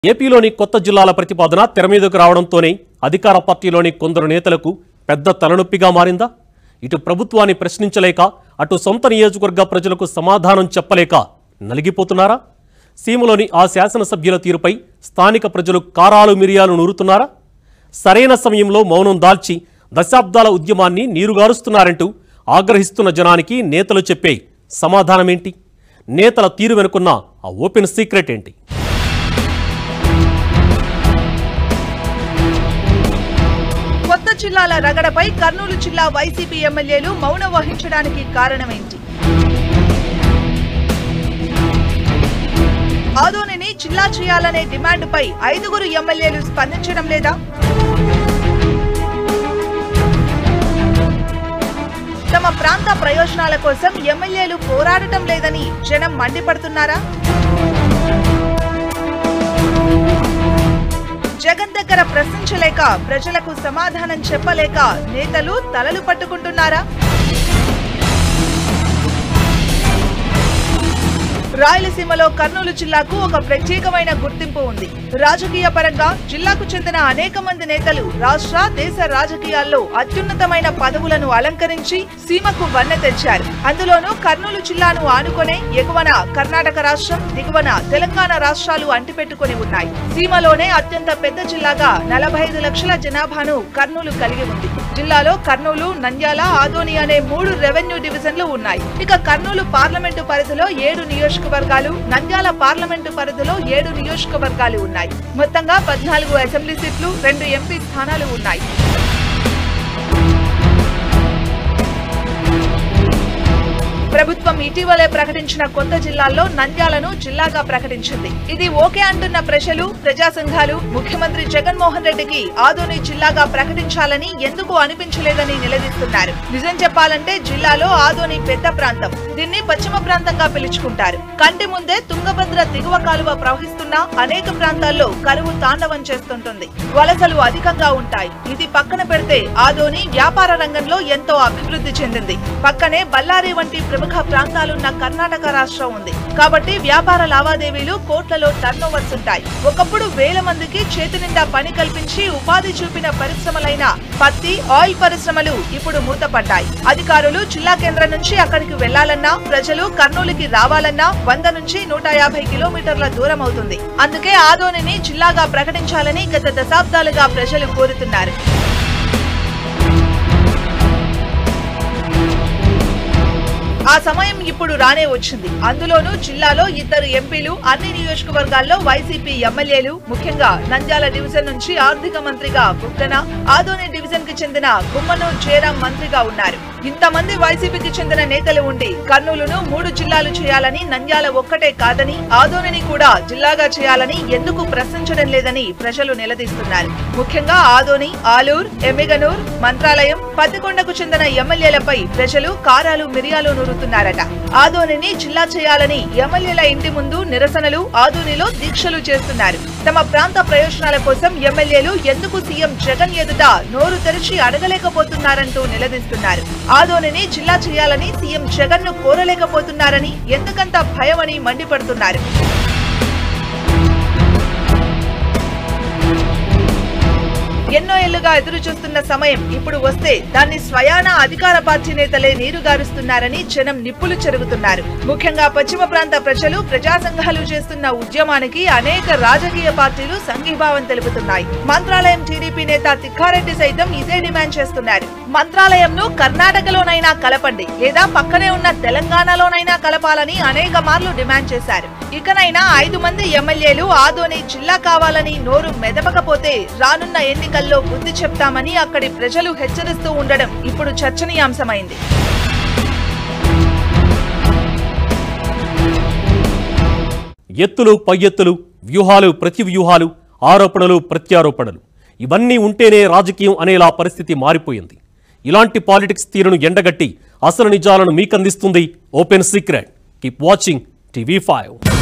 ఏపీలోని కొత్త జిల్లాల ప్రతిపాదన తెర మీదకు రావడంతోనే అధికార పార్టీలోని కొందరు నేతలకు పెద్ద తలనొప్పిగా మారిందా ఇటు ప్రభుత్వాన్ని ప్రశ్నించలేక అటు సొంత నియోజకవర్గ ప్రజలకు సమాధానం చెప్పలేక నలిగిపోతున్నారా సీమలోని ఆ శాసనసభ్యుల తీరుపై స్థానిక ప్రజలు కారాలు మిరియాలు నూరుతున్నారా సరైన సమయంలో మౌనం దాల్చి దశాబ్దాల ఉద్యమాన్ని నీరుగారుస్తున్నారంటూ ఆగ్రహిస్తున్న జనానికి నేతలు చెప్పే సమాధానమేంటి నేతల తీరు వెనుకున్న ఆ ఓపెన్ సీక్రెట్ ఏంటి కొత్త జిల్లాల రగడపై కర్నూలు జిల్లా వైసీపీ ఎమ్మెల్యేలు మౌనం వహించడానికి కారణమేంటి ఆదోనిని జిల్లా చేయాలనే డిమాండ్పై ఐదుగురు ఎమ్మెల్యేలు స్పందించడం లేదా తమ ప్రాంత ప్రయోజనాల కోసం ఎమ్మెల్యేలు పోరాడటం లేదని జనం మండిపడుతున్నారా జగన్ దగ్గర ప్రశ్నించలేక ప్రజలకు సమాధానం చెప్పలేక నేతలు తలలు పట్టుకుంటున్నారా రాయలసీమలో కర్నూలు జిల్లాకు ఒక ప్రత్యేకమైన గుర్తింపు ఉంది రాజకీయ పరంగా జిల్లాకు చెందిన అనేక మంది నేతలు రాష్ట్ర దేశ రాజకీయాల్లో అత్యున్నతమైన పదవులను అలంకరించి సీమకు వన్నె తెచ్చారు అందులోనూ కర్నూలు జిల్లాను ఆనుకునే ఎగువన కర్ణాటక రాష్ట్రం దిగువన తెలంగాణ రాష్ట్రాలు అంటిపెట్టుకుని ఉన్నాయి సీమలోనే అత్యంత పెద్ద జిల్లాగా నలభై ఐదు లక్షల జనాభాను కర్నూలు కలిగి ఉంది జిల్లాలో కర్నూలు నంద్యాల ఆదోని అనే మూడు రెవెన్యూ డివిజన్లు ఉన్నాయి ఇక కర్నూలు పార్లమెంటు పరిధిలో ఏడు నియోజకవర్గాలు నంద్యాల పార్లమెంటు పరిధిలో ఏడు నియోజకవర్గాలు ఉన్నాయి మొత్తంగా పద్నాలుగు అసెంబ్లీ సీట్లు రెండు ఎంపీ స్థానాలు ఉన్నాయి ప్రభుత్వం ఇటీవలే ప్రకటించిన కొత్త జిల్లాల్లో నంద్యాలను జిల్లాగా ప్రకటించింది ఇది ఓకే అంటున్న ప్రజలు ప్రజా సంఘాలు ముఖ్యమంత్రి జగన్మోహన్ రెడ్డికి ఆదోని జిల్లాగా ప్రకటించాలని ఎందుకు అనిపించలేదని నిలదీస్తున్నారు నిజం చెప్పాలంటే జిల్లాలో ఆదోని పెద్ద ప్రాంతం దీన్ని పశ్చిమ ప్రాంతంగా పిలుచుకుంటారు కంటి ముందే తుంగభద్ర దిగువ కాలువ ప్రవహిస్తున్నా అనేక ప్రాంతాల్లో కరువు తాండవం చేస్తుంటుంది వలసలు అధికంగా ఉంటాయి ఇది పక్కన పెడితే ఆదోని వ్యాపార రంగంలో ఎంతో అభివృద్ధి చెందింది పక్కనే బళ్ళారి వంటి ప్రముఖ ప్రాంతాలున్న కర్ణాటక రాష్ట్రం ఉంది కాబట్టి వ్యాపార లావాదేవీలు కోట్లలో టర్నోవర్స్ ఉంటాయి ఒకప్పుడు వేల మందికి చేతి నిండా పని కల్పించి ఉపాధి చూపిన పరిశ్రమలైన పత్తి ఆయిల్ పరిశ్రమలు ఇప్పుడు మూతపడ్డాయి అధికారులు జిల్లా కేంద్రం నుంచి అక్కడికి వెళ్లాలన్నా ప్రజలు కర్నూలుకి రావాలన్నా వంద నుంచి నూట యాభై కిలోమీటర్ల దూరం అవుతుంది అందుకే ఆదోనిని జిల్లాగా ప్రకటించాలని గత దశాబ్దాలుగా ప్రజలు కోరుతున్నారు ఆ సమయం ఇప్పుడు రానే వచ్చింది అందులోనూ జిల్లాలో ఇద్దరు ఎంపీలు అన్ని నియోజకవర్గాల్లో వైసీపీ ఎమ్మెల్యేలు ముఖ్యంగా నంద్యాల డివిజన్ నుంచి ఆర్థిక మంత్రిగా బుగ్గన ఆదోని డివిజన్ కి చెందిన గుమ్మను జయరాం మంత్రిగా ఉన్నారు ఇంతమంది వైసీపీకి చెందిన నేతలు ఉండి కర్నూలును మూడు జిల్లాలు చేయాలని నంద్యాల ఒక్కటే కాదని ఆదోనిని కూడా జిల్లాగా చేయాలని ఎందుకు ప్రశ్నించడం లేదని ప్రజలు నిలదీస్తున్నారు ముఖ్యంగా ఆదోని ఆలూర్ ఎమ్మిగనూర్ మంత్రాలయం పత్తికొండకు చెందిన ఎమ్మెల్యేలపై ప్రజలు కారాలు మిరియాలు నూరుతున్నారట ఆదోనిని జిల్లా చేయాలని ఎమ్మెల్యేల ఇంటి ముందు నిరసనలు ఆదోనిలో దీక్షలు చేస్తున్నారు తమ ప్రాంత ప్రయోజనాల కోసం ఎమ్మెల్యేలు ఎందుకు సీఎం జగన్ ఎదుట నోరు తెరిచి అడగలేకపోతున్నారంటూ నిలదీస్తున్నారు ఆదోనిని జిల్లా చేయాలని సీఎం జగన్ ను కోరలేకపోతున్నారని ఎందుకంత భయమని మండిపడుతున్నారు ఎన్నో ఏళ్లుగా ఎదురు చూస్తున్న సమయం ఇప్పుడు వస్తే దాన్ని స్వయాన అధికార పార్టీ నేతలే నీరుగారుస్తున్నారని జనం నిప్పులు చెరుగుతున్నారు ముఖ్యంగా పశ్చిమ ప్రాంత ప్రజలు ప్రజా సంఘాలు చేస్తున్న ఉద్యమానికి అనేక రాజకీయ పార్టీలు సంఘీభావం తెలుపుతున్నాయి మంత్రాలయం టీడీపీ నేత తిక్కారెడ్డి సైతం ఇదే డిమాండ్ చేస్తున్నారు మంత్రాలయంను కర్ణాటకలోనైనా కలపండి లేదా పక్కనే ఉన్న తెలంగాణలోనైనా కలపాలని అనేక మార్లు డిమాండ్ చేశారు ఇకనైనా ఐదు మంది ఎమ్మెల్యేలు ఆదోని జిల్లా కావాలని నోరు మెదపకపోతే రానున్న ఎన్నికల్లో బుద్ధి చెప్తామని అక్కడి ప్రజలు హెచ్చరిస్తూ ఉండడం ఇప్పుడు చర్చనీయాంశమైంది ఎత్తులు పై ఎత్తులు వ్యూహాలు ప్రతి వ్యూహాలు ఆరోపణలు ప్రత్యారోపణలు ఇవన్నీ ఉంటేనే రాజకీయం అనేలా పరిస్థితి మారిపోయింది ఇలాంటి పాలిటిక్స్ తీరును ఎండగట్టి అసలు నిజాలను మీకందిస్తుంది open secret keep watching TV five